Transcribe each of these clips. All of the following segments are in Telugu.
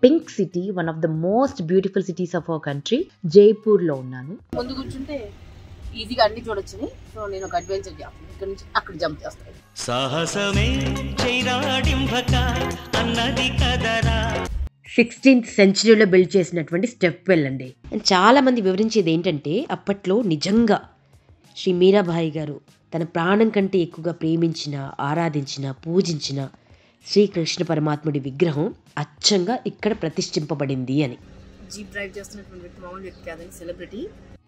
Pink city one of the most beautiful cities of our country జైపూర్లో ఉన్నాను ముందు కూర్చుంటే ఈజీగా అన్ని చూడొచ్చని సో నేను ఒక అడ్వెంచర్ చేస్తాను ఇక్కడ నుంచి అక్కడ జంప్ చేస్తాను సాహసమే చైరాడింభక అన్నది కదరా సిక్స్టీన్త్ సెంచరీలో బిల్డ్ చేసినటువంటి స్టెప్ వెల్ అండి చాలా మంది వివరించేది ఏంటంటే అప్పట్లో నిజంగా శ్రీ మీరాబాయి గారు తన ప్రాణం కంటే ఎక్కువగా ప్రేమించిన ఆరాధించిన పూజించిన శ్రీకృష్ణ పరమాత్ముడి విగ్రహం అచ్చంగా ఇక్కడ ప్రతిష్ఠింపబడింది అని జీప్ డ్రైవ్ చేస్తున్నటువంటి వ్యక్తి మామూలు వ్యక్తి కాదండి సెలబ్రిటీ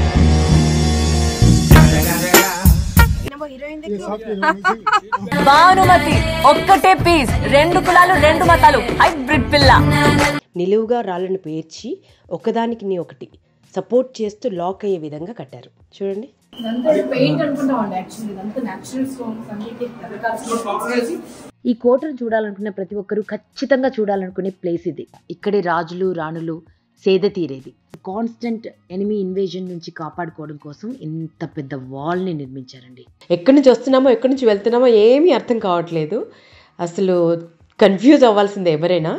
హీరోయిన్ భానుమతి ఒక్కటే పీస్ రెండు కులాలు రెండు మతాలు హైబ్రిడ్ పిల్ల నిలువుగా రాళ్లను పేర్చి ఒకదానికి నీ ఒకటి సపోర్ట్ చేస్తూ లాక్ అయ్యే విధంగా కట్టారు చూడండి పెయింట్ అనుకుంటామండి యాక్చువల్లీ ఇదంతా న్యాచురల్ స్టోన్స్ అన్నిటి రకరకాల ఈ కోటను చూడాలనుకున్న ప్రతి ఒక్కరూ ఖచ్చితంగా చూడాలనుకునే ప్లేస్ ఇది ఇక్కడే రాజులు రాణులు సేద తీరేది కాన్స్టెంట్ ఎనిమీ ఇన్వేజన్ నుంచి కాపాడుకోవడం కోసం ఇంత పెద్ద వాల్ని నిర్మించారండి ఎక్కడి నుంచి వస్తున్నామో ఎక్కడి నుంచి వెళ్తున్నామో ఏమీ అర్థం కావట్లేదు అసలు కన్ఫ్యూజ్ అవ్వాల్సిందే ఎవరైనా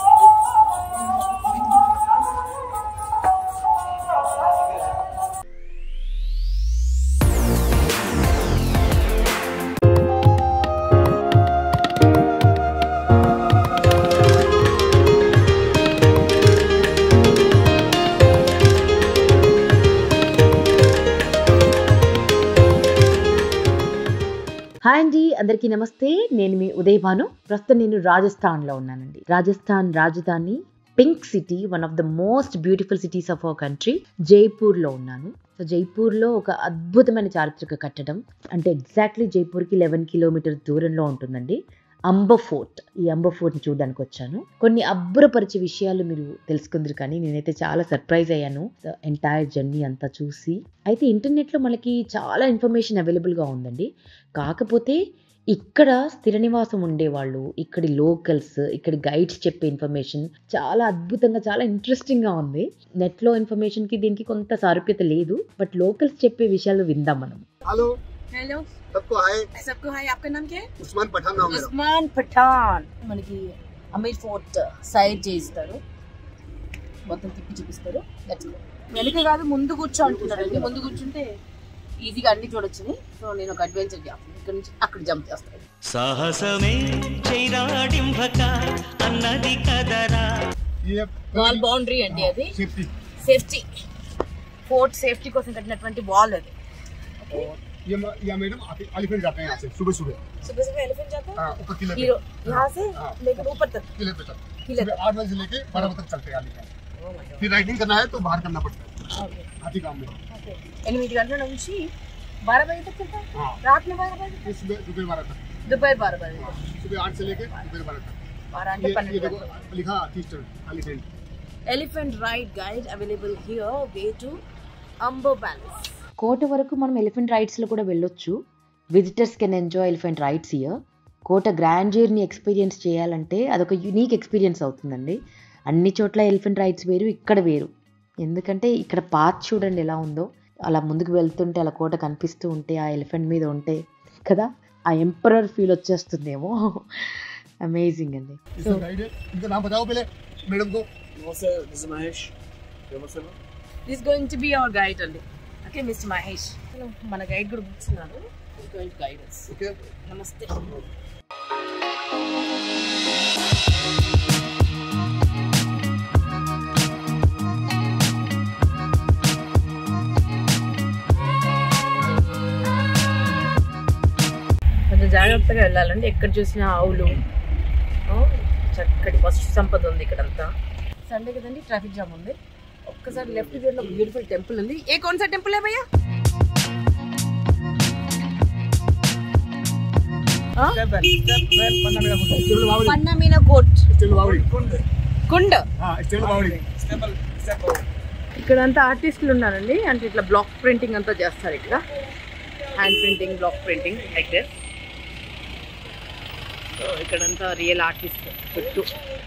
హాయ్ అండి అందరికీ నమస్తే నేను మీ ఉదయ్ భాను ప్రస్తుతం నేను రాజస్థాన్లో ఉన్నానండి రాజస్థాన్ రాజధాని pink city one of the most beautiful cities of our country జైపూర్లో ఉన్నాను సో జైపూర్లో ఒక అద్భుతమైన చారిత్రక కట్టడం అంటే ఎగ్జాక్ట్లీ జైపూర్కి లెవెన్ కిలోమీటర్ దూరంలో ఉంటుందండి అంబ ఫోర్ట్ ఈ అంబ ఫోర్ట్ని చూడడానికి వచ్చాను కొన్ని అబ్బురపరిచే విషయాలు మీరు తెలుసుకుందరు కానీ నేనైతే చాలా సర్ప్రైజ్ అయ్యాను ఎంటైర్ జర్నీ అంతా చూసి అయితే ఇంటర్నెట్లో మనకి చాలా ఇన్ఫర్మేషన్ అవైలబుల్గా ఉందండి కాకపోతే ఇక్కడ స్థిర నివాసం ఉండేవాళ్ళు ఇక్కడి లోకల్స్ ఇక్కడి గైడ్స్ చెప్పే ఇన్ఫర్మేషన్ చాలా అద్భుతంగా చాలా ఇంట్రెస్టింగ్గా ఉంది నెట్లో ఇన్ఫర్మేషన్కి దీనికి కొంత సారూప్యత లేదు బట్ లోకల్స్ చెప్పే విషయాలు విందాం మనం हेलो హలో सबको हाय सबको हाय आपका नाम क्या है उस्मान पठान नाम मेरा ఉస్మాన్ పఠాన్ మనకి అమీర్ ఫోర్ట్ సైడ్ చేయిస్తారు మొత్తం తిప్పి చూపిస్తారు Let's go. వెనక కాదు ముందు కూర్చో అంటున్నారండి ముందు కూర్చుంటే ఈజీగా అన్ని చూడొచ్చని సో నేను ఒక అడ్వెంచర్ చేస్తాను ఇక్కడ నుంచి అక్కడ జంప్ చేస్తాను సాహసమే చైరాడింభక అన్నది కదరా ये వాల్ బౌండరీ అండి అది सेफ्टी సేఫ్టీ ఫోర్ట్ సేఫ్టీ కోసం కట్టినటువంటి వాల్ అది ये म- ये मैडम एलिफेंट जाते हैं यहाँ से सुबह सुबह सुबह सुबह एलिफेंट जाता है हाँ, ऊपर किले पे हीरो यहाँ से हाँ। लेकर ऊपर तक किले पे तक किले सुबह आठ बजे से लेके बारह बजे तक चलते हैं एलिफेंट फिर राइडिंग करना है तो बाहर करना पड़ता है ఓకే हाथी काम में ఓకే ఎనిమిది గంటల నుంచి बारह बजे तक चलता है हाँ रात में बारह बजे फिर सुबह दोपहर बारह तक तक दोपहर बारह बजे हाँ, तक सुबह आठ से लेके दोपहर बारह तक बारह అంటే ये, ये పన్నెండు देखो గంటలు लिखा हाथी stand elephant elephant ride guide available here way to Amber palace కోట వరకు మనం ఎలిఫెంట్ రైడ్స్లో కూడా వెళ్ళొచ్చు visitors can enjoy elephant rides here కోట గ్రాండ్యూర్ని ఎక్స్పీరియన్స్ చేయాలంటే అదొక యునీక్ ఎక్స్పీరియన్స్ అవుతుందండి అన్ని చోట్ల ఎలిఫెంట్ రైడ్స్ వేరు ఇక్కడ వేరు ఎందుకంటే ఇక్కడ పాత్ చూడండి ఎలా ఉందో అలా ముందుకు వెళ్తుంటే అలా కోట కనిపిస్తూ ఉంటే ఆ ఎలిఫెంట్ మీద ఉంటే కదా ఆ ఎంపరర్ ఫీల్ వచ్చేస్తుందేమో అమేజింగ్ అండి इसका गाइड है इनका नाम बताओ पहले मैडम को this going to be our guide అండి ఓకే మిస్టర్ మహేష్ మన గైడ్ కూడా కూర్చున్నారు going to guide us okay నమస్తే కొంచెం జాగ్రత్తగా వెళ్ళాలండి ఎక్కడ చూసినా ఆవులు ఆ, చక్కటి పశు సంపద ఉంది ఇక్కడంతా సండే కదండి ట్రాఫిక్ జామ్ ఉంది ఒక్కసారి లెఫ్ట్ సైడ్ లో బ్యూటిఫుల్ టెంపుల్ ఉంది ఏ కౌన్ సా టెంపుల్ है भैया स्टेबल बावड़ी పన్నా మీనా కోట్ स्टेबल बावड़ी కుండ हाँ स्टेबल बावड़ी ఇక్కడ అంతా ఆర్టిస్టులు ఉన్నారండి అంటే ఇట్లా బ్లాక్ ప్రింటింగ్ అంతా చేస్తారు ఇక్కడ hand printing block printing like this so ఇక్కడంతా రియల్ ఆర్టిస్ట్ చుట్టూ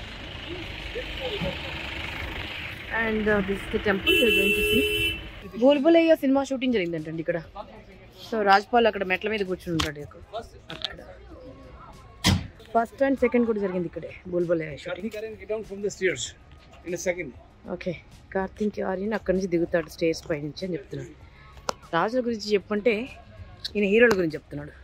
and this the temple going to see బోల్బులయ్య సినిమా షూటింగ్ జరిగిందంటండి ఇక్కడ సో రాజ్పాల్ అక్కడ మెట్ల మీద కూర్చుని ఉంటాడు ఇక్కడ అక్కడ ఫస్ట్ అండ్ సెకండ్ కూడా జరిగింది ఇక్కడే బోల్బులయ్య shooting in a second. Okay Kartik Aaryan అక్కడి నుంచి దిగుతాడు స్టేజ్ పై నుంచి అని చెప్తున్నాడు రాజుల గురించి చెప్పంటే ఈయన హీరోల గురించి చెప్తున్నాడు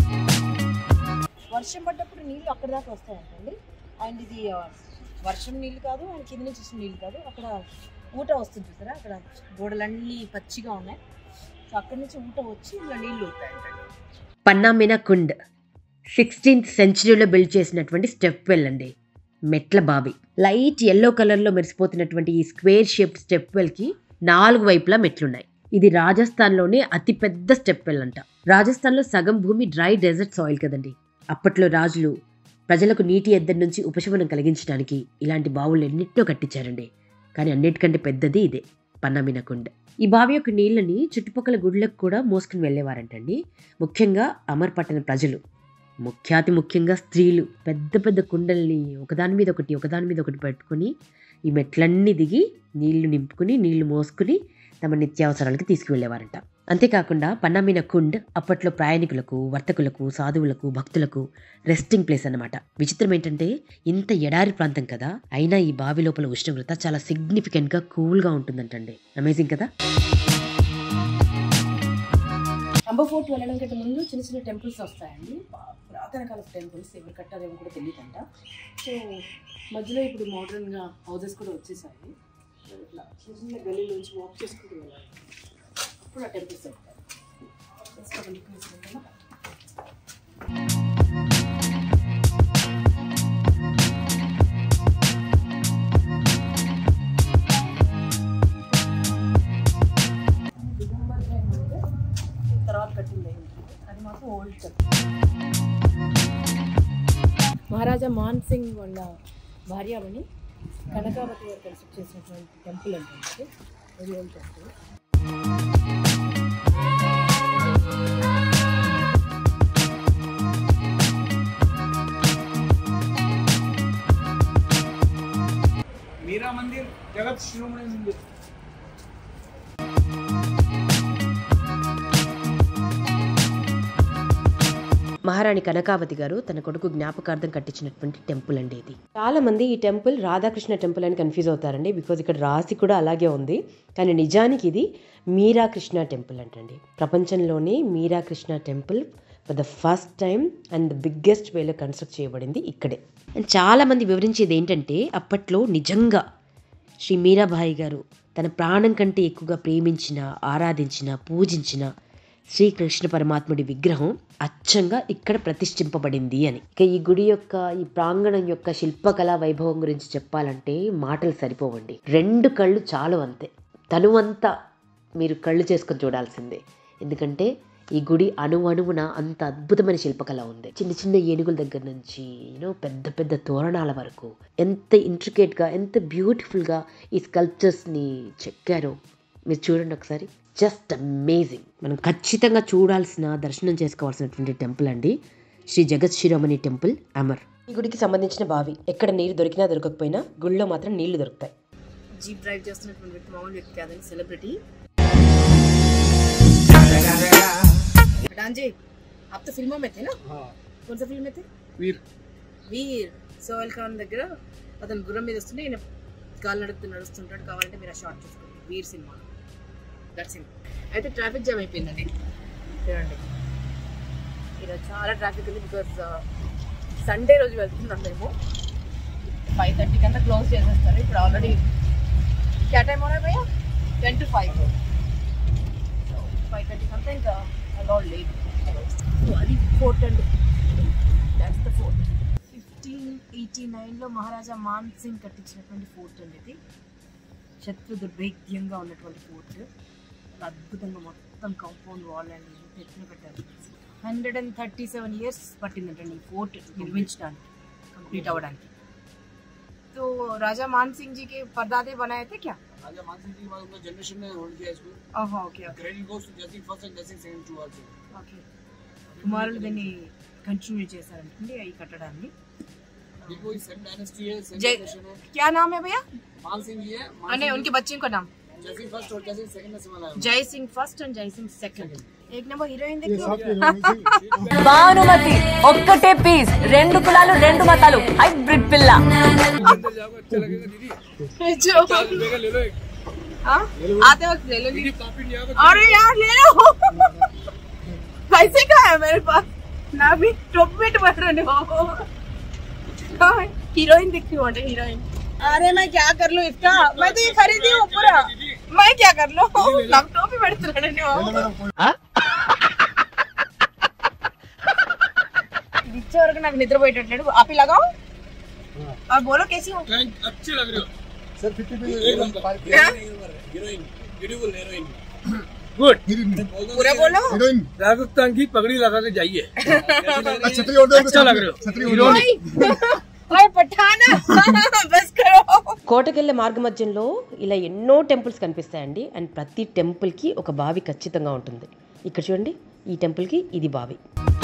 వర్షం పడ్డప్పుడు నీళ్ళు అక్కడ దాకా వస్తాయంటండి అండ్ ఇది ఆ, వర్షం నీళ్ళు కాదు అండ్ కింద నుంచి వచ్చిన నీళ్ళు కాదు అక్కడ ఊట వస్తుంది చూసారా అక్కడ గోడలన్నీ పచ్చిగా ఉన్నాయి సో అక్కడి నుంచి ఊట వచ్చి ఇలా నీళ్ళు వస్తాయంటండి పన్నామిన కుండ్ సిక్స్టీన్త్ సెంచరీలో బిల్డ్ చేసినటువంటి స్టెప్ వెల్ అండి మెట్ల బావి లైట్ ఎల్లో కలర్లో మెరిసిపోతున్నటువంటి ఈ స్క్వేర్ షేప్డ్ స్టెప్ వెల్కి నాలుగు వైపులా మెట్లున్నాయి ఇది రాజస్థాన్లోనే అతిపెద్ద స్టెప్ వెల్ అంట రాజస్థాన్లో సగం భూమి డ్రై డెజర్ట్ సాయిల్ కదండి అప్పట్లో రాజులు ప్రజలకు నీటి ఎద్దడి నుంచి ఉపశమనం కలిగించడానికి ఇలాంటి బావులు ఎన్నింటినో కట్టించారండి కానీ అన్నిటికంటే పెద్దది ఇదే పన్నామిన కుండ్ ఈ బావి యొక్క నీళ్ళని చుట్టుపక్కల గుడ్లకు కూడా మోసుకుని వెళ్ళేవారంటండి ముఖ్యంగా అమర్పట్టణ ప్రజలు ముఖ్యాతి ముఖ్యంగా స్త్రీలు పెద్ద పెద్ద కుండల్ని ఒకదాని మీద ఒకటి ఒకదాని మీద ఒకటి పెట్టుకుని ఈ మెట్లన్నీ దిగి నీళ్లు నింపుకుని నీళ్లు మోసుకుని తమ నిత్యావసరాలకి తీసుకువెళ్ళేవారంట అంతేకాకుండా పన్నామిన కుండ్ అప్పట్లో ప్రయాణికులకు వర్తకులకు సాధువులకు భక్తులకు రెస్టింగ్ ప్లేస్ అన్నమాట విచిత్రం ఏంటంటే ఇంత ఎడారి ప్రాంతం కదా అయినా ఈ బావి లోపల ఉష్ణోగ్రత చాలా సిగ్నిఫికెంట్గా కూల్గా ఉంటుందంటండి అమేజింగ్ కదా అంబ ఫోర్ట్ వెళ్ళడం కంటే ముందు చిన్న చిన్న టెంపుల్స్ వస్తాయండి పా- పురాతన కాలపు టెంపుల్స్ ఎవరు కట్టారేమో కూడా తెలియదంట సో మధ్యలో ఇప్పుడు మోడర్న్గా హౌసెస్ కూడా వచ్చేసాయి ఇట్లా చిన్న చిన్న గల్లీలోంచి వాక్ చేసుకుంటూ వెళ్ళాలి అప్పుడు ఆ టెంపుల్స్ ఉంటాయి Just ఒక look వేసుకుంటామా? దిగంబర్ టైం అంటే తర్వాత కట్టింది అయి ఉంటుంది. అది మాత్రం ఓల్డ్ మహారాజా మాన్ సింగ్ వాళ్ళ భార్యామణి కనకావతి గారు కన్స్ట్రక్ట్ చేసినటువంటి టెంపుల్ అంటే వెరీ ఓల్డ్ టెంపుల్ मीरा मंदिर जगत शिरोमणि मंदिर మహారాణి కనకావతి గారు తన కొడుకు జ్ఞాపకార్థం కట్టించినటువంటి టెంపుల్ అండి ఇది చాలా మంది ఈ టెంపుల్ రాధాకృష్ణ టెంపుల్ అని కన్ఫ్యూజ్ అవుతారండి బికాజ్ ఇక్కడ రాసి కూడా అలాగే ఉంది కానీ నిజానికి ఇది మీరాకృష్ణ టెంపుల్ అంటండి ప్రపంచంలోనే Meerakrishna temple for the first time and the biggest వేలో కన్స్ట్రక్ట్ చేయబడింది ఇక్కడే అండ్ చాలా మంది వివరించేది ఏంటంటే అప్పట్లో నిజంగా శ్రీ మీరాబాయి గారు తన ప్రాణం కంటే ఎక్కువగా ప్రేమించిన ఆరాధించిన పూజించిన శ్రీకృష్ణ పరమాత్ముడి విగ్రహం అచ్చంగా ఇక్కడ ప్రతిష్ఠింపబడింది అని ఇక ఈ గుడి యొక్క ఈ ప్రాంగణం యొక్క శిల్పకళా వైభవం గురించి చెప్పాలంటే మాటలు సరిపోవండి రెండు కళ్ళు చాలు అంతే తనువంతా మీరు కళ్ళు చేసుకొని చూడాల్సిందే ఎందుకంటే ఈ గుడి అణు అణువున అంత అద్భుతమైన శిల్పకళ ఉంది చిన్న చిన్న ఏనుగుల దగ్గర నుంచి యూనో పెద్ద పెద్ద తోరణాల వరకు ఎంత ఇంట్రికేట్గా ఎంత బ్యూటిఫుల్గా ఈ స్కల్ప్చర్స్ని చెక్కారో మీరు చూడండి ఒకసారి జస్ట్ అమేజింగ్ మనం ఖచ్చితంగా చూడాల్సిన దర్శనం చేసుకోవాల్సినటువంటి టెంపుల్ అండి శ్రీ జగత్ శిరోమణి టెంపుల్ అమర్ ఈ గుడికి సంబంధించిన బావి ఎక్కడ నీరు దొరికినా దొరకకపోయినా గుడిలో మాత్రం నీళ్లు దొరుకుతాయి జీప్ డ్రైవ్ చేస్తున్నటువంటి వ్యక్తి మామూలు వ్యక్తి కాదండి సెలబ్రిటీ डांजे आप तो फिल्मों में थे ना हाँ कौन सा फिल्म में थे वीर వీర్ సోహెల్ ఖాన్ దగ్గర అతను గుర్రం మీద వస్తుంటే ఈయన కాలు నడుపుతూ నడుస్తుంటాడు కావాలంటే మీరు ఆ షార్ట్ చూసుకోండి వీర్ సినిమా దట్ సినిమా అయితే ట్రాఫిక్ జామ్ అయిపోయిందండి చూడండి ఈరోజు చాలా ట్రాఫిక్ ఉంది బికాస్ సండే రోజు వెళ్తున్నాం మేము ఫైవ్ థర్టీకి అంతా క్లోజ్ చేసేస్తారు ఇప్పుడు ఆల్రెడీ క్యా టైం అవునా భయ్యా టెన్ టు ఫైవ్ ఫైవ్ థర్టీకి అంతా ఇంకా అలౌడ్ లేదు సో అది ఫోర్ట్ అండి that's the fort fifteen eighty నైన్లో మహారాజా మాన్ సింగ్ కట్టించినటువంటి ఫోర్ట్ అండి ఇది శత్రు దుర్భేద్యంగా ఉన్నటువంటి ఫోర్ట్ అద్భుతంగా మొత్తం కాంపౌండ్ వాల్ అండ్ ఇంత ఎత్తున పెట్టారు hundred and thirty seven years పట్టిందంటండి ఈ ఫోర్ట్ నిర్మించడానికి కంప్లీట్ అవ్వడానికి तो राजा मान सिंह जी के परदादे बनाए थे क्या राजा मान सिंह जी के बाद उनका जनरेशन ने होल्ड किया इसको ओहो ओके क्रेडिट गोस टू जैसी फर्स्ट एंड जैसी सेकंड टू आल्सो ఓకే కుమారులు దీన్ని కంటిన్యూ చేశారంటండి ఈ కట్టడాన్ని देखो ये सेम डायनेस्टी है सेम जय जनरेशन है क्या नाम है भैया मान सिंह जी है मान अने सिंह उनके बच्चे का नाम जी जैसी फर्स्ट और जैसी सेकंड में सिमल है जय Singh first and Jai Singh second ఏక్ నెంబర్ హీరోయిన్ ये साथ में रहनी चाहिए భానుమతి ఒక్కటే పీస్ రెండు కులాలు రెండు మతాలు హైబ్రిడ్ పిల్ల आते वक्त ले लो अरे यार ले लो पैसे का है मेरे पास ना भी टॉप में बैठ रहे हो हीरोइन दिखती हूँ हीरोइन अरे मैं क्या कर लूँ इसका मैं तो ये खरीदी हूँ पूरा मैं क्या कर लूँ लैपटॉप ही बैठ रहे हो ఇచ్చే వరకు నాకు నిద్రపోయేటట్లేడు ఆపి లగావు और बोलो कैसी हो अच्छे लग रहे हो सर फिफ्टी पे एकदम हीरोइन ब्यूटीफुल हीरोइन पूरा बोलो हीरोइन राजस्थान की पगड़ी लगा के जाइए छतरी और दो अच्छा लग रहे हो छतरी और दो ओए पठाना बस करो కోటకెళ్ళే మార్గమధ్యంలో ఇలా ఎన్నో టెంపుల్స్ కనిపిస్తాయండి అండ్ ప్రతి టెంపుల్కి ఒక బావి ఖచ్చితంగా ఉంటుంది ఇక్కడ చూడండి ఈ టెంపుల్కి ఇది బావి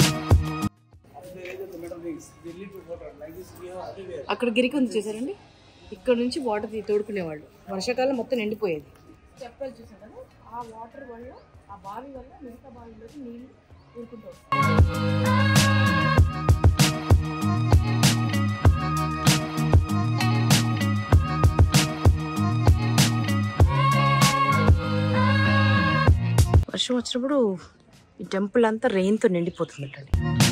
అక్కడ గిరికి ఉంది చూసారండి ఇక్కడ నుంచి వాటర్ తోడుకునేవాళ్ళు వర్షాకాలం మొత్తం ఎండిపోయేది చెప్పలు చూసాం కదా ఆ వాటర్ వల్ల ఆ బావి వల్ల మిగతా బావిలోకి నీళ్లు ఊరుకుంటూ వస్తాయి. వర్షం వచ్చినప్పుడు ఈ టెంపుల్ అంతా రెయిన్తో నిండిపోతుందంటండి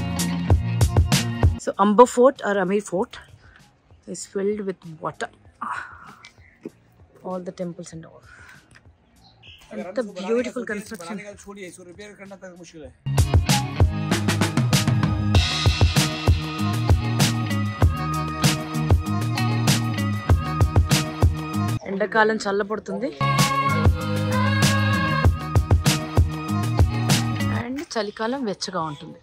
so Amber fort or Amer fort is filled with water. All the temples and all. And the beautiful construction. बनाने का छोड़िए इसको रिपेयर करना तक मुश्किल है ఎండాకాలం చల్లబడుతుంది అండ్ చలికాలం వెచ్చగా ఉంటుంది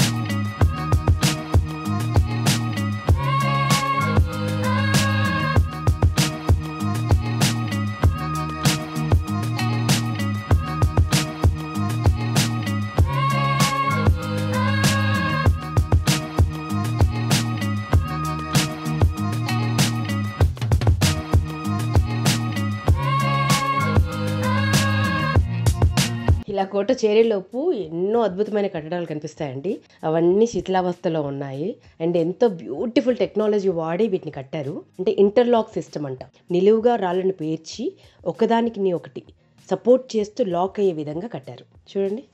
ఇలా కోట చేరేలోపు ఎన్నో అద్భుతమైన కట్టడాలు కనిపిస్తాయండి అవన్నీ శిథిలావస్థలో ఉన్నాయి అండ్ ఎంతో బ్యూటిఫుల్ టెక్నాలజీ వాడి వీటిని కట్టారు అంటే ఇంటర్లాక్ సిస్టమ్ అంట నిలువుగా రాళ్ళను పేర్చి ఒకదానికి నీ ఒకటి సపోర్ట్ చేస్తూ లాక్ అయ్యే విధంగా కట్టారు చూడండి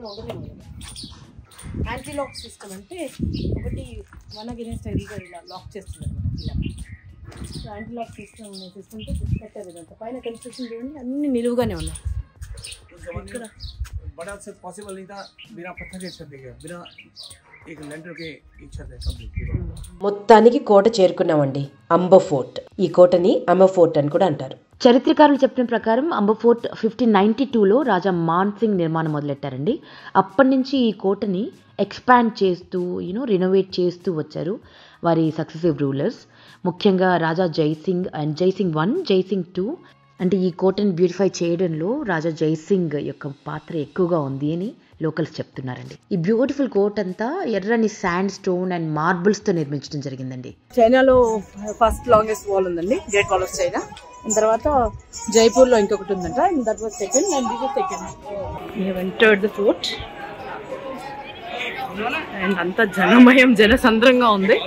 యాంటీ లాక్ సిస్టమ్ అంటే ఒకటి వన్ అగేనెస్ట్ ఐడిగా ఇలా లాక్ చేస్తుంది ఇలా సో యాంటీ లాక్ సిస్టమ్ సిస్టమ్తో పెట్టారు ఇదంతా పైన కన్స్ట్రక్షన్ చూడండి అన్ని నిలువుగానే ఉన్నాయి ఇక్కడ बड़ा से पॉसिबल नहीं था बिना पत्थर के छत दिखे बिना एक लेंटर के एक छत है कंप्लीट మొత్తానికి కోట చేరుకున్నామండి అంబ ఫోర్ట్ ఈ కోటని అంబ ఫోర్ట్ అని కూడా అంటారు చరిత్రకారులు చెప్పిన ప్రకారం అంబ ఫోర్ట్ ఫిఫ్టీన్ నైన్టీ టూలో రాజా మాన్ సింగ్ నిర్మాణం మొదలెట్టారండి అప్పటి నుంచి ఈ కోటని ఎక్స్పాండ్ చేస్తూ యూనో రినోవేట్ చేస్తూ వచ్చారు వారి సక్సెసివ్ రూలర్స్ ముఖ్యంగా Raja Jai Singh and Jai Singh one Jai Singh two అంటే ఈ కోటని బ్యూటిఫై చేయడంలో రాజా జైసింగ్ యొక్క పాత్ర ఎక్కువగా ఉంది అని లోకల్స్ చెప్తున్నారండి ఈ బ్యూటిఫుల్ కోట్ అంతా ఎర్రని శాండ్ స్టోన్ అండ్ మార్బుల్స్తో నిర్మించడం జరిగిందండి చైనాలో ఫస్ట్ లాంగెస్ట్ వాల్ ఉందండి గ్రేట్ వాల్ ఆఫ్ చైనా తర్వాత జైపూర్ లో ఇంకొకటి ఉందంట that was second and this second we entered the fort and అంతా జనమయం జనసంద్రంగా ఉంది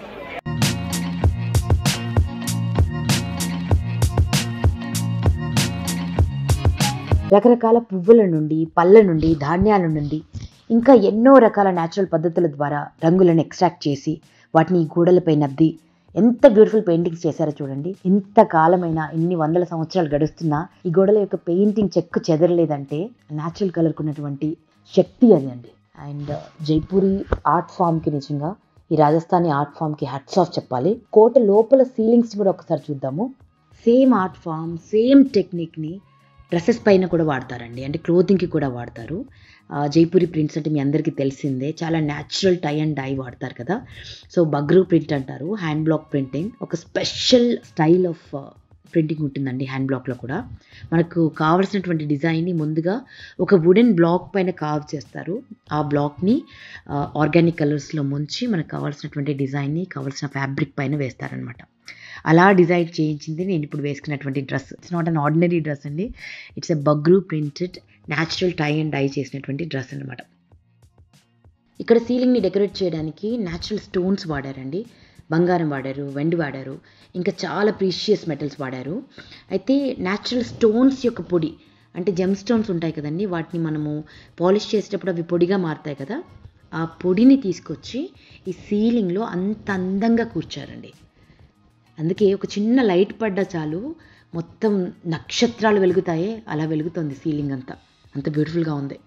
రకరకాల పువ్వుల నుండి పళ్ళ నుండి ధాన్యాల నుండి ఇంకా ఎన్నో రకాల న్యాచురల్ పద్ధతుల ద్వారా రంగులను ఎక్స్ట్రాక్ట్ చేసి వాటిని ఈ గోడలపై నద్ది ఎంత బ్యూటిఫుల్ పెయింటింగ్స్ చేశారో చూడండి ఇంత కాలమైన ఇన్ని వందల సంవత్సరాలు గడుస్తున్నా ఈ గోడల యొక్క పెయింటింగ్ చెక్కు చెదరలేదంటే న్యాచురల్ కలర్కి ఉన్నటువంటి శక్తి అది అండి అండ్ జైపూరి ఆర్ట్ ఫామ్కి నిజంగా ఈ రాజస్థానీ ఆర్ట్ ఫామ్కి హ్యాట్స్ ఆఫ్ చెప్పాలి కోట లోపల సీలింగ్స్ కూడా ఒకసారి చూద్దాము సేమ్ ఆర్ట్ ఫామ్ సేమ్ టెక్నిక్ని డ్రెస్సెస్ పైన కూడా వాడతారండి అంటే క్లోతింగ్కి కూడా వాడతారు ఆ, జైపూరి ప్రింట్స్ అంటే మీ అందరికీ తెలిసిందే చాలా న్యాచురల్ టై అండ్ డై వాడతారు కదా సో బగ్రూ ప్రింట్ అంటారు హ్యాండ్ బ్లాక్ ప్రింటింగ్ ఒక స్పెషల్ స్టైల్ ఆఫ్ ప్రింటింగ్ ఉంటుందండి హ్యాండ్ బ్లాక్లో కూడా మనకు కావలసినటువంటి డిజైన్ని ముందుగా ఒక వుడెన్ బ్లాక్ పైన కావ్ చేస్తారు ఆ బ్లాక్ని ఆర్గానిక్ కలర్స్లో ముంచి మనకు కావాల్సినటువంటి డిజైన్ని కావాల్సిన ఫ్యాబ్రిక్ పైన వేస్తారనమాట అలా డిజైన్ చేయించింది నేను ఇప్పుడు వేసుకున్నటువంటి dress it's not an ordinary dress అండి it's a Bagru printed natural tie and dye చేసినటువంటి డ్రెస్ అనమాట ఇక్కడ సీలింగ్ని డెకరేట్ చేయడానికి న్యాచురల్ స్టోన్స్ వాడారండి బంగారం వాడారు వెండి వాడారు ఇంకా చాలా ప్రీషియస్ మెటల్స్ వాడారు అయితే న్యాచురల్ స్టోన్స్ యొక్క పొడి అంటే జెమ్ స్టోన్స్ ఉంటాయి కదండి వాటిని మనము పాలిష్ చేసేటప్పుడు అవి పొడిగా మారుతాయి కదా ఆ పొడిని తీసుకొచ్చి ఈ సీలింగ్లో అంత అందంగా కూర్చారండి అందుకే ఒక చిన్న లైట్ పడ్డా చాలు మొత్తం నక్షత్రాలు వెలుగుతాయే అలా వెలుగుతుంది సీలింగ్ అంతా అంత బ్యూటిఫుల్గా ఉంది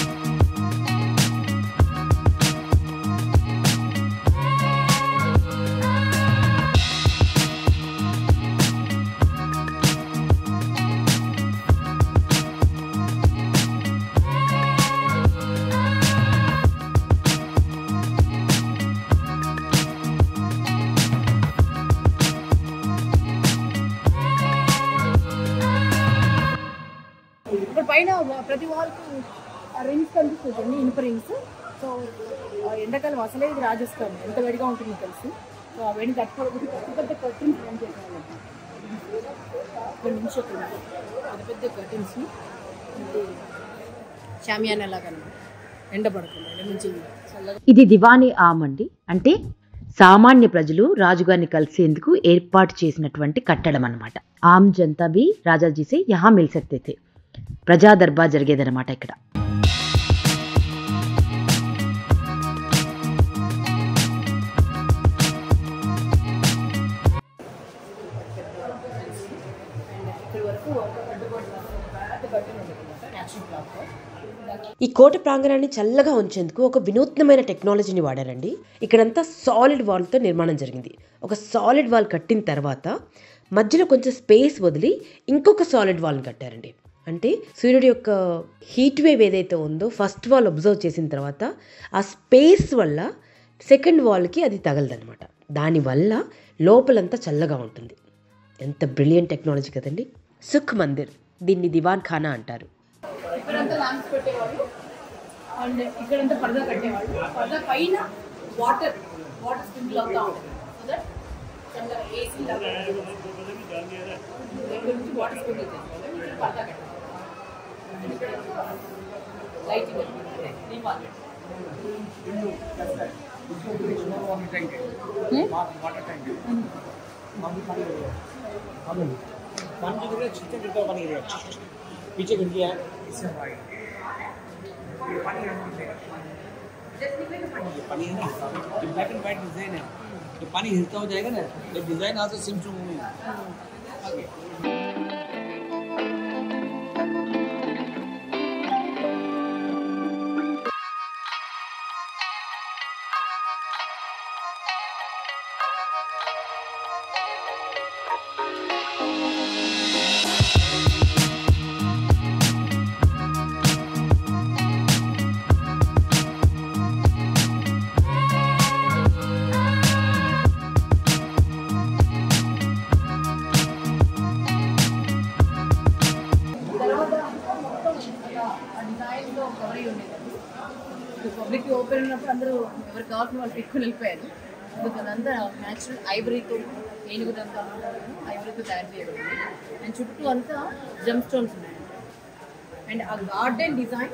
ఇప్పుడు పైన ప్రతి వాళ్ళకి రింగ్స్ కనిపిస్తుంది ఇనుప రింగ్స్ సో ఆ ఎండాకాలం అసలే ఇది రాజస్థాన్ ఎంత వేడిగా ఉంటుందో తెలుసు సో ఆ వేడిని తట్టుకోవడానికి పెద్ద పెద్ద కర్టన్స్ రన్ చేసేవాళ్ళం ఇక్కడ నుంచి అక్కడ పెద్ద పెద్ద కర్టన్స్ షామియానా లాగా అన్నమాట ఎండ పడుతుంది ఎండ నుంచి చల్లగా ఇది దివానీ ఆమ్ అండి అంటే సామాన్య ప్రజలు రాజుగారిని కలిసేందుకు ఏర్పాటు చేసినటువంటి కట్టడం అన్నమాట ఆమ్ జనతా బి రాజాజీసే యహా మిల్ సక్తే थे ప్రజా దర్బార్ జరిగేదన్నమాట ఇక్కడ ఇక్కడ వరకు ఒక అడ్డుకోవడం పెద్ద కట్టన్ ఉండదు న్యాచురల్ క్లాత్ ఈ కోట ప్రాంగణాన్ని చల్లగా ఉంచేందుకు ఒక వినూత్నమైన టెక్నాలజీని వాడారండి ఇక్కడంతా సాలిడ్ వాల్తో నిర్మాణం జరిగింది ఒక సాలిడ్ వాల్ కట్టిన తర్వాత మధ్యలో కొంచెం స్పేస్ వదిలి ఇంకొక సాలిడ్ వాల్ని కట్టారండి అంటే సూర్యుడి యొక్క హీట్ వేవ్ ఏదైతే ఉందో ఫస్ట్ వాల్ అబ్జర్వ్ చేసిన తర్వాత ఆ స్పేస్ వల్ల సెకండ్ వాల్కి అది తగలదనమాట దానివల్ల లోపలంతా చల్లగా ఉంటుంది ఎంత బ్రిలియంట్ టెక్నాలజీ కదండి సుఖ్ మందిర్ దీన్ని దివాన్ ఖానా అంటారు ఇక్కడంతా ల్యాంప్స్ పెట్టేవాళ్ళు అండ్ ఇక్కడంతా పరదా కట్టేవాళ్ళు పరదా పైన వాటర్ వాటర్ స్ప్రింకిల్ అవుతా ఉంటుంది సో దట్ చల్లగా ఏసీ లాగా ఇక్కడ నుంచి వాటర్ స్ప్రింకిల్ చేసుకోవాలి ఇక్కడ పరదా కట్టాలి And ఇక్కడ లైటింగ్ దీపాలు वाटर टैंक है वाटर टैंक है पानी गिर रहा है छींटे गिरता हुआ पानी गिर रहा है पीछे गिर गया है इससे हवा आई ये पानी ये पानी है ना ये ब्लैक एंड व्हाइट डिजाइन है ये पानी हिलता हो जाएगा ना ये डिजाइन आज सिम टू मूविंग आगे తర్వాత మొత్తం అలా ఆ డిజైన్లో కవర్ అయ్యి ఉండేది పబ్లిక్ ఓపెన్ ఉన్నప్పుడు అందరూ ఎవరు కావాల్సిన వాళ్ళు పెట్టుకుని వెళ్ళిపోయారు అందుకు అదంతా న్యాచురల్ ఐవరీతో ఏనుగుదంతా ఐవరీతో తయారు చేయబడింది అండ్ చుట్టూ అంతా జమ్ స్టోన్స్ ఉన్నాయి అండ్ ఆ గార్డెన్ డిజైన్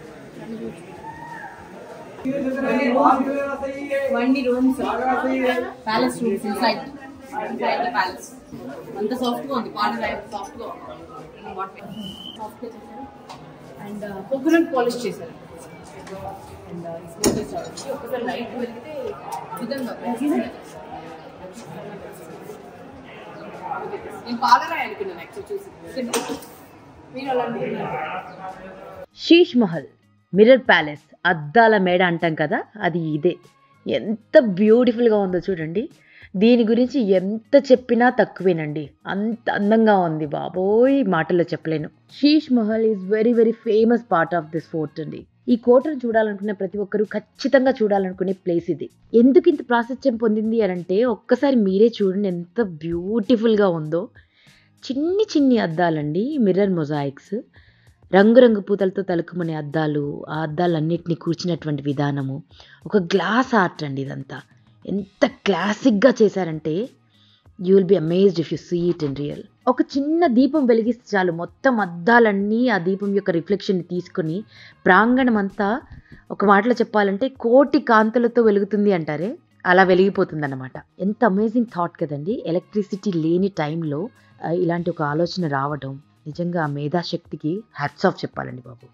వన్ని rooms palace rooms inside palace అంత సాఫ్ట్గా ఉంది పాలు సాఫ్ట్గా సాఫ్ట్గా చేశారు అండ్ కోకోనట్ పాలిష్ చేశారు అండ్ ఒకసారి లైట్ వెలిగితే ఈ విధంగా నేను పాలరాయి అనుకున్నాను యాక్చువల్ చూసి మీరు అలా అనుకున్నారు షీష్ మహల్ మిర్రర్ ప్యాలెస్ అద్దాల మేడ అంటాం కదా అది ఇదే ఎంత బ్యూటిఫుల్గా ఉందో చూడండి దీని గురించి ఎంత చెప్పినా తక్కువేనండి అంత అందంగా ఉంది బాబోయ్ మాటల్లో చెప్పలేను Sheesh Mahal is very very famous part of this fort అండి ఈ కోటను చూడాలనుకునే ప్రతి ఒక్కరూ ఖచ్చితంగా చూడాలనుకునే ప్లేస్ ఇది ఎందుకు ఇంత ప్రాశస్త్యం పొందింది అని అంటే ఒక్కసారి మీరే చూడండి ఎంత బ్యూటిఫుల్గా ఉందో చిన్ని చిన్ని అద్దాలండి మిర్రర్ మొజాయిక్స్ రంగురంగు పూతలతో తలుకుమనే అద్దాలు ఆ అద్దాలన్నిటిని కూర్చున్నటువంటి విధానము ఒక గ్లాస్ ఆర్ట్ అండి ఇదంతా ఎంత క్లాసిక్గా చేశారంటే you will be amazed if you see it in real ఒక చిన్న దీపం వెలిగిస్తే చాలు మొత్తం అద్దాలన్నీ ఆ దీపం యొక్క రిఫ్లెక్షన్ తీసుకొని ప్రాంగణం అంతా ఒక మాటలో చెప్పాలంటే కోటి కాంతులతో వెలుగుతుంది అంటారే అలా వెలిగిపోతుంది అనమాట ఎంత అమేజింగ్ థాట్ కదండి ఎలక్ట్రిసిటీ లేని టైంలో ఆ, ఇలాంటి ఒక ఆలోచన రావడం నిజంగా ఆ మేధాశక్తికి హ్యాట్స్ ఆఫ్ చెప్పాలండి బాబు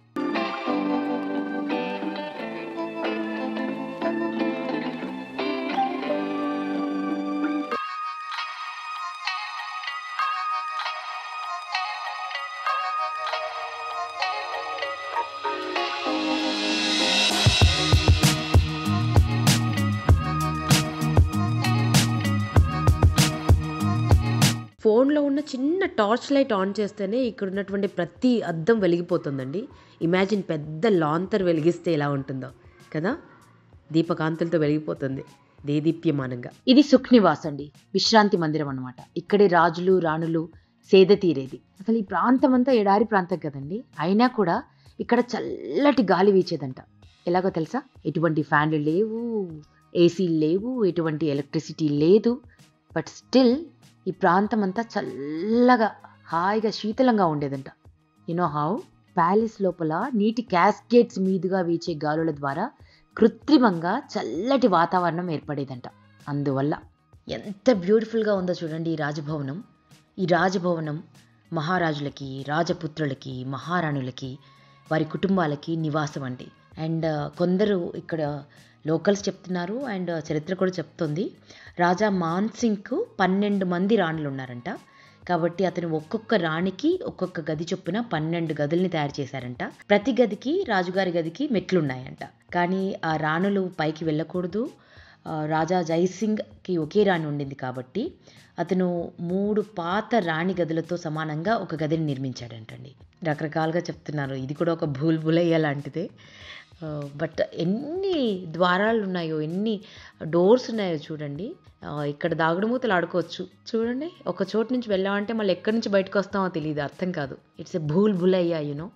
ఫోన్లో ఉన్న చిన్న టార్చ్ లైట్ ఆన్ చేస్తేనే ఇక్కడ ఉన్నటువంటి ప్రతి అద్దం వెలిగిపోతుందండి ఇమాజిన్ పెద్ద లాంతర్ వెలిగిస్తే ఎలా ఉంటుందో కదా దీపకాంతులతో వెలిగిపోతుంది దేదీప్యమానంగా ఇది సుఖ్ నివాస్ అండి విశ్రాంతి మందిరం అన్నమాట ఇక్కడే రాజులు రాణులు సేద తీరేది అసలు ఈ ప్రాంతం అంతా ఎడారి ప్రాంతం కదండి అయినా కూడా ఇక్కడ చల్లటి గాలి వీచేదంట ఎలాగో తెలుసా ఎటువంటి ఫ్యాన్లు లేవు ఏసీలు లేవు ఎటువంటి ఎలక్ట్రిసిటీ లేదు బట్ స్టిల్ ఈ ప్రాంతం అంతా చల్లగా హాయిగా శీతలంగా ఉండేదంట యునో హౌ ప్యాలెస్ లోపల నీటి క్యాస్కేట్స్ మీదుగా వీచే గాలుల ద్వారా కృత్రిమంగా చల్లటి వాతావరణం ఏర్పడేదంట అందువల్ల ఎంత బ్యూటిఫుల్గా ఉందో చూడండి ఈ రాజభవనం ఈ రాజభవనం మహారాజులకి రాజపుత్రులకి మహారాణులకి వారి కుటుంబాలకి నివాసం అండి అండ్ కొందరు ఇక్కడ లోకల్స్ చెప్తున్నారు అండ్ చరిత్ర కూడా చెప్తుంది రాజా మాన్సింగ్కు పన్నెండు మంది రాణులు ఉన్నారంట కాబట్టి అతను ఒక్కొక్క రాణికి ఒక్కొక్క గది చొప్పున పన్నెండు గదుల్ని తయారు చేశారంట ప్రతి గదికి రాజుగారి గదికి మెట్లు ఉన్నాయంట కానీ ఆ రాణులు పైకి వెళ్ళకూడదు ఆ, రాజా జైసింగ్కి ఒకే రాణి ఉండింది కాబట్టి అతను మూడు పాత రాణి గదులతో సమానంగా ఒక గదిని నిర్మించాడంటండి రకరకాలుగా చెప్తున్నారు ఇది కూడా ఒక భూల్ భులయ్య లాంటిదే బట్ ఎన్ని ద్వారాలు ఉన్నాయో ఎన్ని డోర్స్ ఉన్నాయో చూడండి ఆ, ఇక్కడ దాగుడుమూతలు ఆడుకోవచ్చు చూడండి ఒక చోటు నుంచి వెళ్ళామంటే మళ్ళీ ఎక్కడి నుంచి బయటకు వస్తామో తెలియదు అర్థం కాదు ఇట్స్ ఎ భూల్ భులయ్య యూనో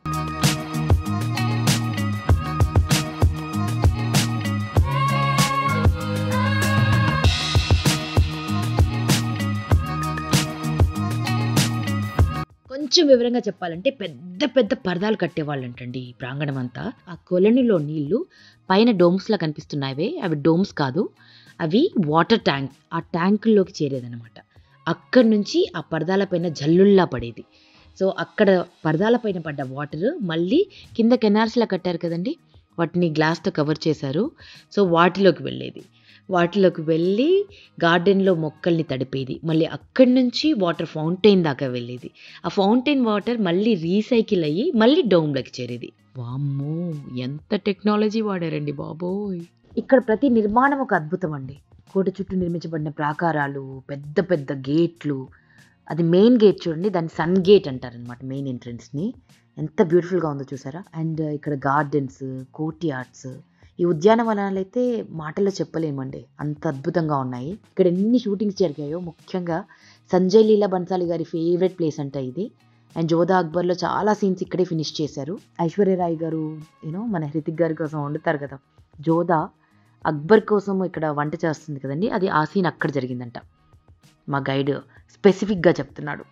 కొంచెం వివరంగా చెప్పాలంటే పెద్ద పెద్ద పరదాలు కట్టేవాళ్ళంటండి ఈ ప్రాంగణం అంతా ఆ కొలనిలో నీళ్లు పైన డోమ్స్లా కనిపిస్తున్నాయి అవి డోమ్స్ కాదు అవి వాటర్ ట్యాంక్ ఆ ట్యాంకుల్లోకి చేరేదనమాట అక్కడి నుంచి ఆ పరదాల పైన జల్లుల్లా పడేది సో అక్కడ పరదాల పైన పడ్డ వాటర్ మళ్ళీ కింద కెనాల్స్లా కట్టారు కదండి వాటిని గ్లాస్తో కవర్ చేశారు సో వాటిలోకి వెళ్ళేది వాటిలోకి వెళ్ళి గార్డెన్లో మొక్కల్ని తడిపేది మళ్ళీ అక్కడి నుంచి వాటర్ ఫౌంటైన్ దాకా వెళ్ళేది ఆ ఫౌంటైన్ వాటర్ మళ్ళీ రీసైకిల్ అయ్యి మళ్ళీ డోమ్లోకి చేరేది వామ్మో ఎంత టెక్నాలజీ వాడారండి బాబోయ్ ఇక్కడ ప్రతి నిర్మాణం ఒక అద్భుతం అండి కోట చుట్టూ నిర్మించబడిన ప్రాకారాలు పెద్ద పెద్ద గేట్లు అది మెయిన్ గేట్ చూడండి దాన్ని సన్ గేట్ అంటారనమాట మెయిన్ ఎంట్రన్స్ని ఎంత బ్యూటిఫుల్గా ఉందో చూసారా అండ్ ఇక్కడ గార్డెన్స్ కోర్ట్ యార్డ్స్ ఈ ఉద్యానవనాలు అయితే మాటల్లో చెప్పలేమండి అంత అద్భుతంగా ఉన్నాయి ఇక్కడ ఎన్ని షూటింగ్స్ జరిగాయో ముఖ్యంగా సంజయ్ లీలా బన్సాలి గారి ఫేవరెట్ ప్లేస్ అంట ఇది అండ్ జోధా అక్బర్లో చాలా సీన్స్ ఇక్కడే ఫినిష్ చేశారు ఐశ్వర్యరాయ్ గారు యూనో మన హృతిక్ గారి కోసం వండుతారు కదా జోధా అక్బర్ కోసం ఇక్కడ వంట చేస్తుంది కదండి అది ఆ సీన్ అక్కడ జరిగిందంట మా గైడ్ స్పెసిఫిక్గా చెప్తున్నాడు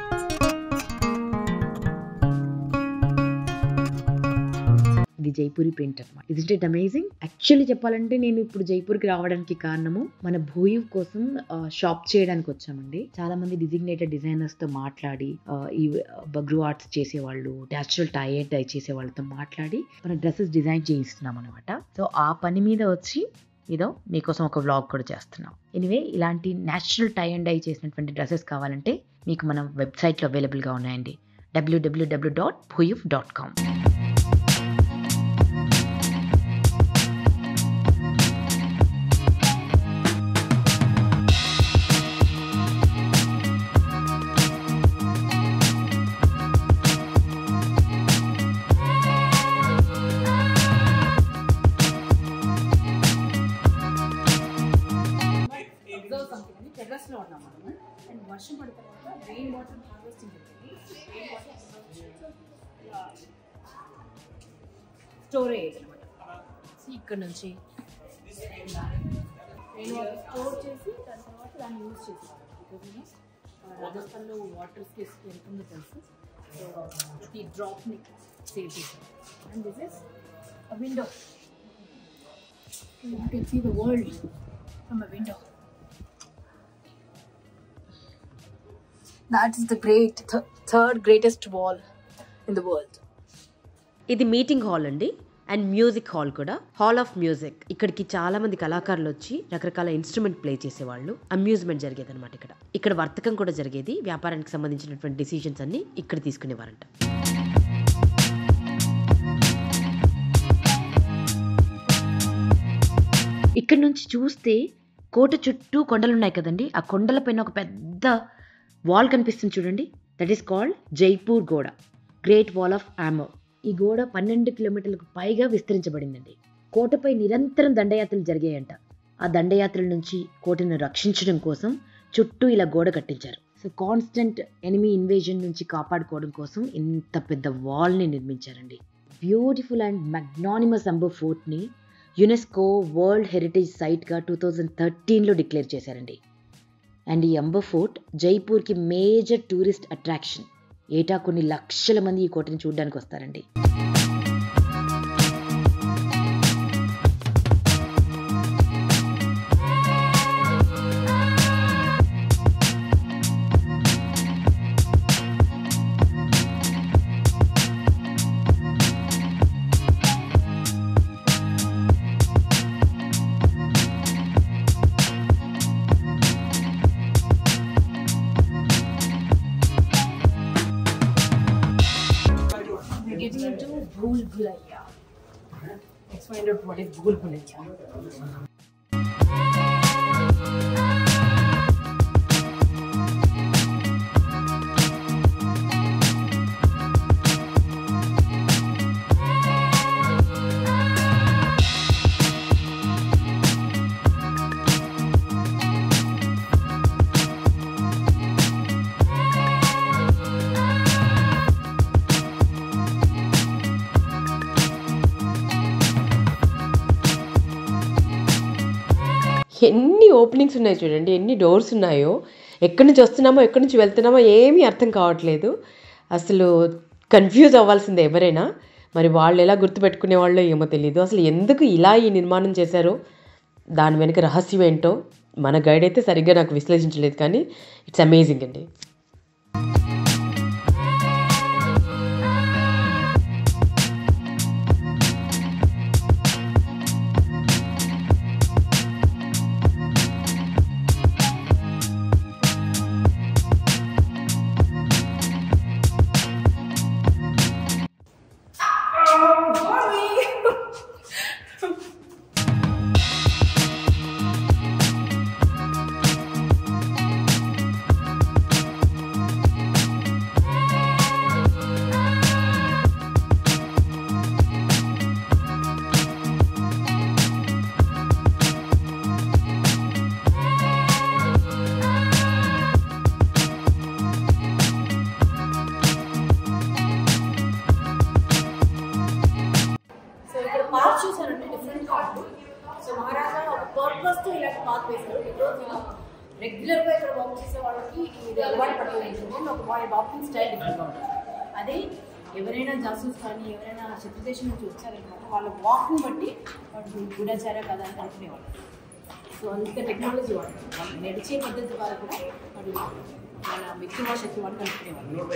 ఇది జైపూరి పెయింట్ అనమాట ఇస్ ఇట్ అమేజింగ్ యాక్చువల్లీ చెప్పాలంటే నేను ఇప్పుడు జైపూర్కి రావడానికి కారణము మన భూయు కోసం షాప్ చేయడానికి వచ్చామండి చాలా మంది డిజిగ్నేటెడ్ డిజైనర్స్ తో మాట్లాడి ఆ, ఈ బగ్రు ఆర్ట్స్ చేసేవాళ్ళు న్యాచురల్ టై అండ్ డై చేసే వాళ్ళతో మాట్లాడి మన డ్రెస్సెస్ డిజైన్ చేయిస్తున్నాం అనమాట సో ఆ పని మీద వచ్చి ఇదో మీకోసం ఒక వ్లాగ్ కూడా చేస్తున్నాం ఎనివే ఇలాంటి న్యాచురల్ టై అండ్ డై చేసినటువంటి డ్రెస్సెస్ కావాలంటే మీకు మన వెబ్సైట్లో అవైలబుల్గా ఉన్నాయండి డబ్ల్యూడబ్ల్యూడబ్ల్యూ డాట్ భూయుఫ్ డాట్ కామ్ అబ్జర్వ్ సంథింగ్ అని టెర్రస్ లో ఉన్నాం మనము అండ్ వర్షం పడిన తర్వాత రెయిన్ వాటర్ హార్వెస్టింగ్ జరిగింది రెయిన్ వాటర్ స్టోర్ అయ్యేది అనమాట ఇక్కడ నుంచి రెయిన్ వాటర్ స్టోర్ చేసి దాని తర్వాత దాన్ని యూజ్ చేసేవాళ్ళం రాజస్థాన్లో వాటర్ స్కేస్ ఎంత ఉందో తెలుసు సో ప్రతి డ్రాప్ని సేవ్ చేశారు and this is a window you can see the world from a window That is the great th- third greatest wall in the world. ఇది మీటింగ్ హాల్ అండి అండ్ మ్యూజిక్ హాల్ కూడా హాల్ ఆఫ్ మ్యూజిక్ ఇక్కడికి చాలా మంది కళాకారులు వచ్చి రకరకాల ఇన్స్ట్రుమెంట్ ప్లే చేసేవాళ్ళు అమ్యూజ్మెంట్ జరిగేది అనమాట ఇక్కడ ఇక్కడ వర్తకం కూడా జరిగేది వ్యాపారానికి సంబంధించినటువంటి డిసిషన్స్ అన్ని ఇక్కడ తీసుకునేవారంట ఇక్కడ నుంచి చూస్తే కోట చుట్టూ కొండలు ఉన్నాయి కదండి ఆ కొండలపైన ఒక పెద్ద వాల్ కనిపిస్తుంది చూడండి దట్ ఈస్ కాల్డ్ జైపూర్ గోడ గ్రేట్ వాల్ ఆఫ్ ఆమో ఈ గోడ పన్నెండు కిలోమీటర్లకు పైగా విస్తరించబడిందండి కోటపై నిరంతరం దండయాత్రలు జరిగాయంట ఆ దండయాత్రల నుంచి కోటను రక్షించడం కోసం చుట్టూ ఇలా గోడ కట్టించారు సో కాన్స్టెంట్ ఎనిమీ ఇన్వేజన్ నుంచి కాపాడుకోవడం కోసం ఇంత పెద్ద వాల్ని నిర్మించారండి బ్యూటిఫుల్ అండ్ మెగ్నానిమస్ అంబర్ ఫోర్ట్ని యునెస్కో వరల్డ్ హెరిటేజ్ సైట్గా టూ థౌజండ్ థర్టీన్లో డిక్లేర్ చేశారండి అండ్ ఈ అంబర్ ఫోర్ట్ జైపూర్కి మేజర్ టూరిస్ట్ అట్రాక్షన్ ఏటా కొన్ని లక్షల మంది ఈ కోటని చూడడానికి వస్తారండి We're getting into Bhul Bhulaiya. Let's find out what is Bhul Bhulaiya. ఎన్ని ఓపెనింగ్స్ ఉన్నాయి చూడండి ఎన్ని డోర్స్ ఉన్నాయో ఎక్కడి నుంచి వస్తున్నామో ఎక్కడి నుంచి వెళ్తున్నామో ఏమీ అర్థం కావట్లేదు అసలు కన్ఫ్యూజ్ అవ్వాల్సిందే ఎవరైనా మరి వాళ్ళు ఎలా గుర్తుపెట్టుకునే వాళ్ళో ఏమో తెలియదు అసలు ఎందుకు ఇలా ఈ నిర్మాణం చేశారో దాని వెనుక రహస్యం ఏంటో మన గైడ్ అయితే సరిగ్గా నాకు విశ్లేషించలేదు కానీ ఇట్స్ అమేజింగ్ అండి సో ఇక్కడ పార్క్ చూసారంటే డిఫరెంట్ గా ఉంది సో మహారాజా ఒక పర్పస్ తో ఇలాంటి పార్క్ వేశారు ఈరోజు రెగ్యులర్ గా ఇక్కడ వాక్ చేసే వాళ్ళకి ఇది అలవాటు పట్టుకోలేదు ఒక వాళ్ళ వాకింగ్ స్టైల్ డిఫరెంట్ గా ఉంటుంది అదే ఎవరైనా జాసూస్ కానీ ఎవరైనా శత్రుదేశం నుంచి వచ్చారనమాట వాళ్ళ వాక్ని బట్టి వాళ్ళు గూఢచారా కదా అని అనుకునేవాళ్ళు సో అంత టెక్నాలజీ వాడు వాళ్ళు నడిచే పద్ధతి ద్వారా కూడా వాళ్ళు మన వ్యక్తివా శక్తి వాళ్ళు కనుక్కునేవాళ్ళు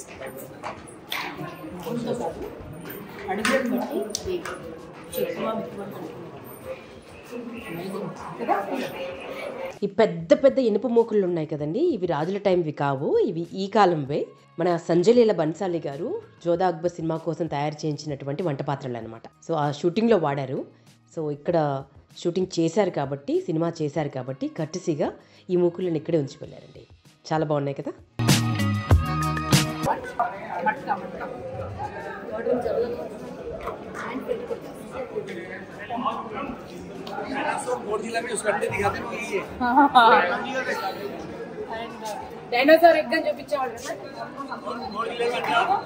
కొంత కాదు అడుగులను బట్టి అది శక్తివా వ్యక్తివా కనుక్కునేవాళ్ళు Amazing. కదా ఈ పెద్ద పెద్ద ఇనుప మూకులు ఉన్నాయి కదండి ఇవి రాజుల టైంవి కావు ఇవి ఈ కాలంవే మన సంజయ్ లీల బన్సాలి గారు జోధా అక్బర్ సినిమా కోసం తయారు చేయించినటువంటి వంట పాత్రలు అనమాట సో ఆ షూటింగ్లో వాడారు సో ఇక్కడ షూటింగ్ చేశారు కాబట్టి సినిమా చేశారు కాబట్టి కట్టుసిగా ఈ మూకులను ఇక్కడే ఉంచి వెళ్ళారండి చాలా బాగున్నాయి కదా మట్కా మట్కా వాటర్ జరగదు హ్యాండ్ పెట్టుకుంటారు అండ్ డైనోసార్ ఎగ్ అని చూపించేవాళ్ళు కదా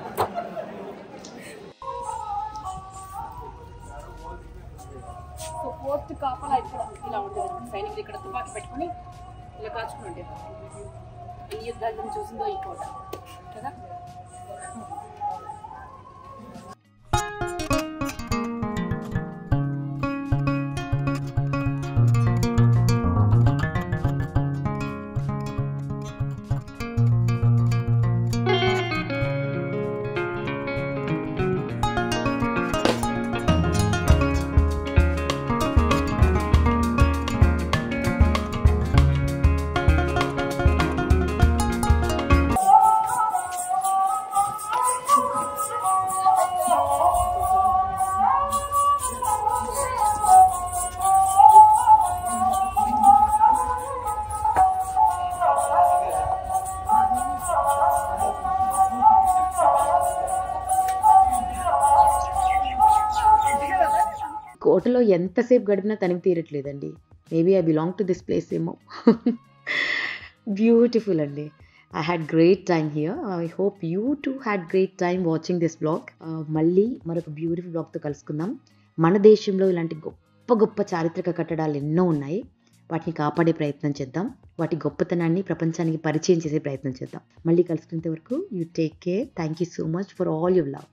సో ఫోర్త్ కాపలా ఇక్కడ ఇలా ఉంటుంది సైనికులు ఇక్కడ తుపాకీ పెట్టుకుని ఇలా కాచుకుని ఉండేది ఎన్ని యుద్ధాలు మనం చూసిందో ఈ కోట కదా కోటలో ఎంతసేపు గడిపినా తనివి తీరట్లేదండి maybe I belong to this place ఏమో బ్యూటిఫుల్ అండి I had great time here I hope you too had great time watching this blog మళ్ళీ మరొక బ్యూటిఫుల్ బ్లాగ్తో కలుసుకుందాం మన దేశంలో ఇలాంటి గొప్ప గొప్ప చారిత్రక కట్టడాలు ఎన్నో ఉన్నాయి వాటిని కాపాడే ప్రయత్నం చేద్దాం వాటి గొప్పతనాన్ని ప్రపంచానికి పరిచయం చేసే ప్రయత్నం చేద్దాం మళ్ళీ కలుసుకునేంత వరకు you take care thank you so much for all your love